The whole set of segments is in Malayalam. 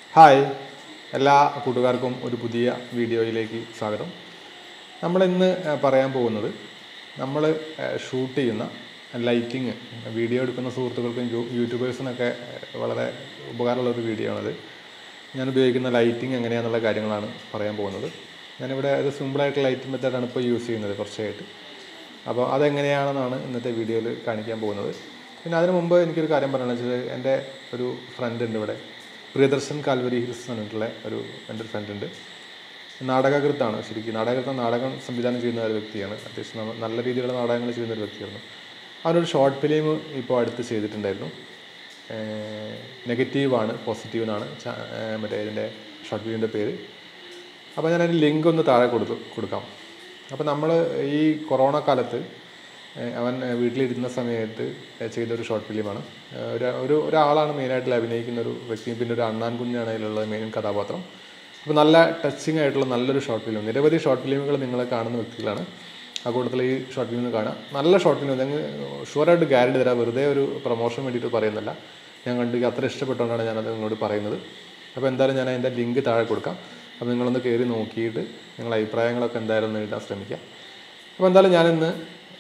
ഹായ് എല്ലാ കൂട്ടുകാർക്കും ഒരു പുതിയ വീഡിയോയിലേക്ക് സ്വാഗതം നമ്മൾ ഇന്ന് പറയാൻ പോകുന്നത് നമ്മൾ ഷൂട്ട് ചെയ്യുന്ന ലൈറ്റിങ് വീഡിയോ എടുക്കുന്ന സുഹൃത്തുക്കൾക്കും യൂ- യൂട്യൂബേഴ്സിനൊക്കെ വളരെ ഉപകാരമുള്ള ഒരു വീഡിയോ ആണത് ഞാൻ ഉപയോഗിക്കുന്ന ലൈറ്റിംഗ് എങ്ങനെയാണെന്നുള്ള കാര്യങ്ങളാണ് പറയാൻ പോകുന്നത് ഞാനിവിടെ ഒരു സിമ്പിളായിട്ട് ലൈറ്റ് മെത്തേഡാണ് ഇപ്പോൾ യൂസ് ചെയ്യുന്നത് കുറച്ചായിട്ട് അപ്പോൾ അതെങ്ങനെയാണെന്നാണ് ഇന്നത്തെ വീഡിയോയിൽ കാണിക്കാൻ പോകുന്നത് പിന്നെ അതിന് മുമ്പ് എനിക്കൊരു കാര്യം പറയാമെന്ന് വെച്ചാൽ എൻ്റെ ഒരു ഫ്രണ്ട് ഉണ്ട് ഇവിടെ പ്രിയദർശൻ കാൽവരി ഹിൽസ് എന്ന് പറഞ്ഞിട്ടുള്ള ഒരു എൻ്റെ ഒരു ഫ്രണ്ട് ഉണ്ട് നാടകകൃത്താണ് ശരിക്കും നാടകകൃത്തം നാടകം സംവിധാനം ചെയ്യുന്ന ഒരു വ്യക്തിയാണ് അത്യാവശ്യം നമ്മ- നല്ല രീതിയിലുള്ള നാടകങ്ങൾ ചെയ്യുന്ന ഒരു വ്യക്തിയായിരുന്നു അവനൊരു ഷോർട്ട് ഫിലിം ഇപ്പോൾ അടുത്ത് ചെയ്തിട്ടുണ്ടായിരുന്നു നെഗറ്റീവാണ് പോസിറ്റീവ് എന്നാണ് ചാ- ഏഹ് മറ്റേ ഇതിൻ്റെ ഷോർട്ട് ഫിലിമിൻ്റെ പേര് അപ്പോൾ ഞാൻ അതിന് ലിങ്ക് ഒന്ന് താഴെ കൊടുത്തു കൊടുക്കാം അപ്പോൾ നമ്മൾ ഈ കൊറോണ കാലത്ത് ഏഹ് അവൻ ഏഹ് വീട്ടിലിരുന്ന സമയത്ത് ഏഹ് ചെയ്തൊരു ഷോർട്ട് ഫിലിമാണ് ഏഹ് ഒരു ഒരു ഒരാളാണ് മെയിനായിട്ട് അഭിനയിക്കുന്ന ഒരു വ്യക്തി പിന്നെ ഒരു അണ്ണാൻ കുഞ്ഞാണ് അതിലുള്ള മെയിൻ കഥാപാത്രം അപ്പോൾ നല്ല ടച്ചിങ് ആയിട്ടുള്ള നല്ലൊരു ഷോർട്ട് ഫിലിം നിരവധി ഷോർട്ട് ഫിലിമുകൾ നിങ്ങൾ കാണുന്ന വ്യക്തികളാണ് ആ കൂട്ടത്തിൽ ഈ ഷോർട്ട് ഫിലിം കാണാം നല്ല ഷോർട്ട് ഫിലിം ഞങ്ങൾ ഷുവറായിട്ട് ഗ്യാരണ്ടി തരാം വെറുതെ ഒരു പ്രൊമോഷൻ വേണ്ടിയിട്ട് പറയുന്നില്ല ഞാൻ കണ്ട് അത്ര ഇഷ്ടപ്പെട്ടുകൊണ്ടാണ് ഞാനത് നിങ്ങളോട് പറയുന്നത് അപ്പോൾ എന്തായാലും ഞാൻ അതിൻ്റെ ലിങ്ക് താഴെ കൊടുക്കാം അപ്പോൾ നിങ്ങളൊന്ന് കയറി നോക്കിയിട്ട് നിങ്ങളുടെ അഭിപ്രായങ്ങളൊക്കെ എന്തായാലും ഒന്ന് എഴുതാൻ ശ്രമിക്കാം അപ്പോൾ എന്തായാലും ഞാനിന്ന്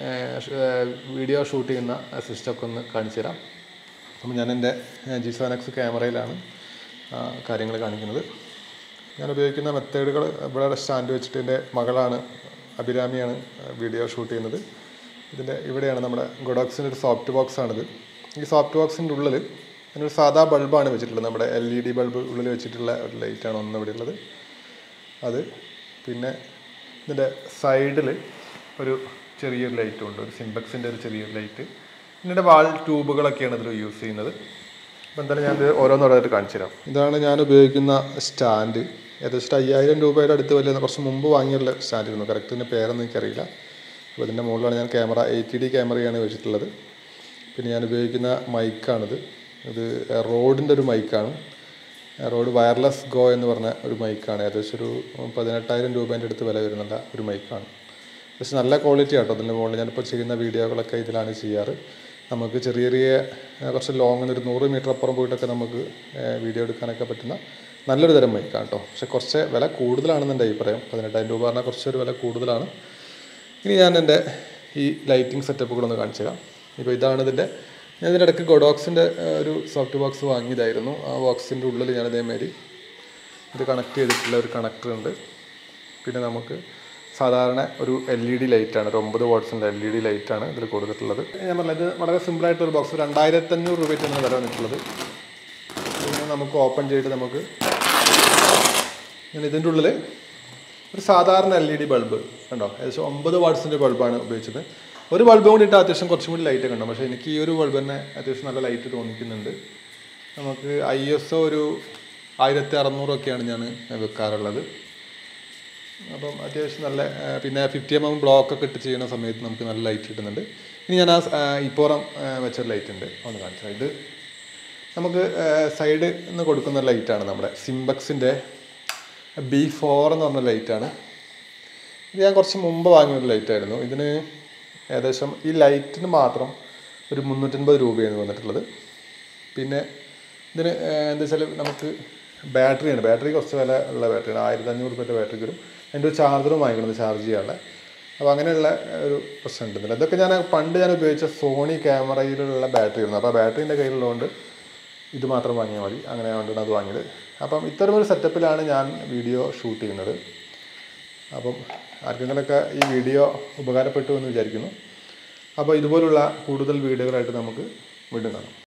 വീഡിയോ ഷൂട്ട് ചെയ്യുന്ന സിസ്റ്റമൊക്കെ ഒന്ന് കാണിച്ചു തരാം അപ്പോൾ ഞാൻ എൻ്റെ ജിസോനക്സ് ക്യാമറയിലാണ് കാര്യങ്ങൾ കാണിക്കുന്നത് ഞാൻ ഉപയോഗിക്കുന്ന മെത്തേഡുകൾ ഇവിടെ സ്റ്റാൻഡ് വെച്ചിട്ട് എൻ്റെ മകളാണ് അഭിരാമിയാണ് വീഡിയോ ഷൂട്ട് ചെയ്യുന്നത് ഇതിൻ്റെ ഇവിടെയാണ് നമ്മുടെ ഗൊഡോക്സിൻ്റെ ഒരു സോഫ്റ്റ് ബോക്സ് ആണിത് ഈ സോഫ്റ്റ് ബോക്സിൻ്റെ ഉള്ളിൽ അതിനൊരു സാധാ ബൾബാണ് വെച്ചിട്ടുള്ളത് നമ്മുടെ എൽ ഇ ഡി ബൾബ് ഉള്ളിൽ വെച്ചിട്ടുള്ള ഒരു ലൈറ്റാണ് ഒന്ന് ഇവിടെ ഉള്ളത് അത് പിന്നെ ഇതിൻ്റെ സൈഡിൽ ഒരു ചെറിയൊരു ലൈറ്റും ഉണ്ട് ഒരു സിംബക്സിൻ്റെ ഒരു ചെറിയൊരു ലൈറ്റ് പിന്നെ വാൾ ട്യൂബുകളൊക്കെയാണ് ഇതിൽ യൂസ് ചെയ്യുന്നത് അപ്പോൾ എന്തായാലും ഞാൻ ഓരോന്നോരോന്നായിട്ട് കാണിച്ചു തരാം ഇതാണ് ഞാൻ ഉപയോഗിക്കുന്ന സ്റ്റാൻഡ് ഏകദേശം അയ്യായിരം രൂപയുടെ അടുത്ത് വലിയ കുറച്ച് മുമ്പ് വാങ്ങിയുള്ള സ്റ്റാൻഡ് ഇരുന്നു കറക്റ്റ് ഇതിൻ്റെ പേരൊന്നും എനിക്കറിയില്ല അപ്പോൾ ഇതിൻ്റെ മുകളിലാണ് ഞാൻ ക്യാമറ എയ്റ്റ് ഡി ക്യാമറയാണ് വെച്ചിട്ടുള്ളത് പിന്നെ ഞാൻ ഉപയോഗിക്കുന്ന മൈക്കാണിത് ഇത് റോഡിൻ്റെ ഒരു മൈക്കാണ് റോഡ് വയർലെസ് ഗോ എന്ന് പറഞ്ഞ ഒരു മൈക്കാണ് ഏകദേശം ഒരു പതിനെട്ടായിരം രൂപേൻ്റെ അടുത്ത് വില വരുന്നുള്ള ഒരു മൈക്കാണ് പക്ഷെ നല്ല ക്വാളിറ്റി ആട്ടോ അതിൻ്റെ മുകളിൽ ഞാനിപ്പോൾ ചെയ്യുന്ന വീഡിയോകളൊക്കെ ഇതിലാണ് ചെയ്യാറ് നമുക്ക് ചെറിയ ചെറിയ ഏഹ്, കുറച്ച് ലോങ് ഒരു നൂറ് മീറ്റർ അപ്പുറം പോയിട്ടൊക്കെ നമുക്ക് ഏഹ്, വീഡിയോ എടുക്കാനൊക്കെ പറ്റുന്ന നല്ലൊരു തരം മൈക്കാണ് കേട്ടോ പക്ഷെ കുറച്ച് വില കൂടുതലാണെന്ന് എൻ്റെ അഭിപ്രായം പതിനെട്ടായിരം രൂപ പറഞ്ഞാൽ കുറച്ചൊരു വില കൂടുതലാണ് ഇനി ഞാൻ എൻ്റെ ഈ ലൈറ്റിംഗ് സെറ്റപ്പുകളൊന്ന് കാണിച്ചു തരാം ഇപ്പോൾ ഇതാണ് ഇതിൻ്റെ ഞാൻ ഇതിൻ്റെ ഇടയ്ക്ക് ഗൊഡോക്സിൻ്റെ ഒരു സോഫ്റ്റ് ബോക്സ് വാങ്ങിയതായിരുന്നു ആ ബോക്സിൻ്റെ ഉള്ളിൽ ഞാൻ ഇതേമാതിരി ഇത് കണക്ട് ചെയ്തിട്ടുള്ള ഒരു കണക്ടർ ഉണ്ട് പിന്നെ നമുക്ക് സാധാരണ ഒരു എൽ ഇ ഡി ലൈറ്റാണ് ഒരു ഒമ്പത് വാട്ട്സിൻ്റെ എൽ ഇ ഡി ലൈറ്റാണ് ഇതിൽ കൊടുത്തിട്ടുള്ളത് ഞാൻ പറഞ്ഞത് ഇത് വളരെ സിമ്പിളായിട്ടൊരു ബോക്സ് രണ്ടായിരത്തഞ്ഞൂറ് രൂപയ്ക്കാണ് വില വന്നിട്ടുള്ളത് പിന്നെ നമുക്ക് ഓപ്പൺ ചെയ്തിട്ട് നമുക്ക് ഞാൻ ഇതിൻ്റെ ഉള്ളിൽ ഒരു സാധാരണ എൽ ഇ ഡി ബൾബ് കണ്ടോ ഏകദേശം ഒമ്പത് വാട്ട്സിൻ്റെ ബൾബാണ് ഉപയോഗിച്ചത് ഒരു ബൾബ് കൂടി ഇട്ടാൽ അത്യാവശ്യം കുറച്ചും കൂടി ലൈറ്റ് കണ്ടോ പക്ഷേ എനിക്ക് ഈ ഒരു ബൾബ് തന്നെ അത്യാവശ്യം നല്ല ലൈറ്റ് തോന്നിക്കുന്നുണ്ട് നമുക്ക് ഐ എസ് ഒ ഒരു ആയിരത്തി അറുന്നൂറൊക്കെയാണ് ഞാൻ വെക്കാറുള്ളത് അപ്പം അത്യാവശ്യം നല്ല ആ, പിന്നെ ഫിഫ്റ്റി എം എം ബ്ലോക്ക് ഒക്കെ ഇട്ട് ചെയ്യുന്ന സമയത്ത് നമുക്ക് നല്ല ലൈറ്റ് കിട്ടുന്നുണ്ട് ഇനി ഞാൻ ആ ആ, ഇപ്പുറം ആ, വെച്ചൊരു ലൈറ്റ് ഉണ്ട് ഒന്ന് കാണിച്ചാൽ ഇത് നമുക്ക് സൈഡ് നിന്ന് കൊടുക്കുന്ന ലൈറ്റാണ് നമ്മുടെ സിംബക്സിൻ്റെ ബി ഫോർ എന്ന് പറഞ്ഞ ലൈറ്റാണ് ഇത് ഞാൻ കുറച്ച് മുമ്പ് വാങ്ങിയ ഒരു ലൈറ്റായിരുന്നു ഇതിന് ഏകദേശം ഈ ലൈറ്റിന് മാത്രം ഒരു മുന്നൂറ്റൻപത് രൂപയാണ് വന്നിട്ടുള്ളത് പിന്നെ ഇതിന് ഏഹ്, എന്താ വെച്ചാൽ നമുക്ക് ബാറ്ററിയാണ് ബാറ്ററി കുറച്ച് വില ഉള്ള ബാറ്ററിയാണ് ആയിരത്തി അഞ്ഞൂറ് രൂപയുടെ ബാറ്ററി വരും അതിൻ്റെ ഒരു ചാർജറും വാങ്ങിക്കണത് ചാർജ് ചെയ്യാനുള്ള അപ്പോൾ അങ്ങനെയുള്ള ഒരു പ്രശ്നം ഉണ്ട് ഇതൊക്കെ ഞാൻ പണ്ട് ഞാൻ ഉപയോഗിച്ച സോണി ക്യാമറയിലുള്ള ബാറ്ററി ആയിരുന്നു അപ്പോൾ ആ ബാറ്ററീൻ്റെ കയ്യിലുള്ളതുകൊണ്ട് ഇത് മാത്രം വാങ്ങിയാൽ മതി അങ്ങനെ കൊണ്ടാണ് അത് വാങ്ങിയത് അപ്പം ഇത്തരം ഒരു സെറ്റപ്പിലാണ് ഞാൻ വീഡിയോ ഷൂട്ട് ചെയ്യുന്നത് അപ്പം ആർക്കെങ്കിലൊക്കെ ഈ വീഡിയോ ഉപകാരപ്പെട്ടു എന്ന് വിചാരിക്കുന്നു അപ്പോൾ ഇതുപോലുള്ള കൂടുതൽ വീഡിയോകളായിട്ട് നമുക്ക് വീണ്ടും കാണാം